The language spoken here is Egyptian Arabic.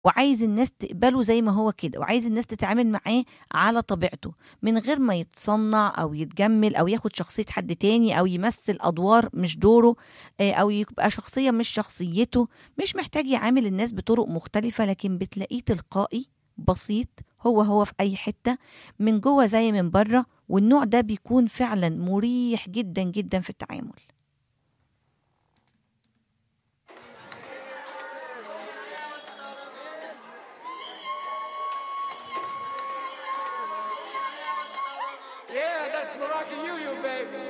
وعايز الناس تقبله زي ما هو كده وعايز الناس تتعامل معاه على طبيعته من غير ما يتصنع او يتجمل او ياخد شخصيه حد تاني او يمثل ادوار مش دوره آه، او يبقى شخصيه مش شخصيته مش محتاج يعامل الناس بطرق مختلفه لكن بتلاقيه تلقائي بسيط هو هو في اي حته من جوه زي من بره والنوع ده بيكون فعلا مريح جدا جدا في التعامل Yeah, that's Moroccan you, you baby.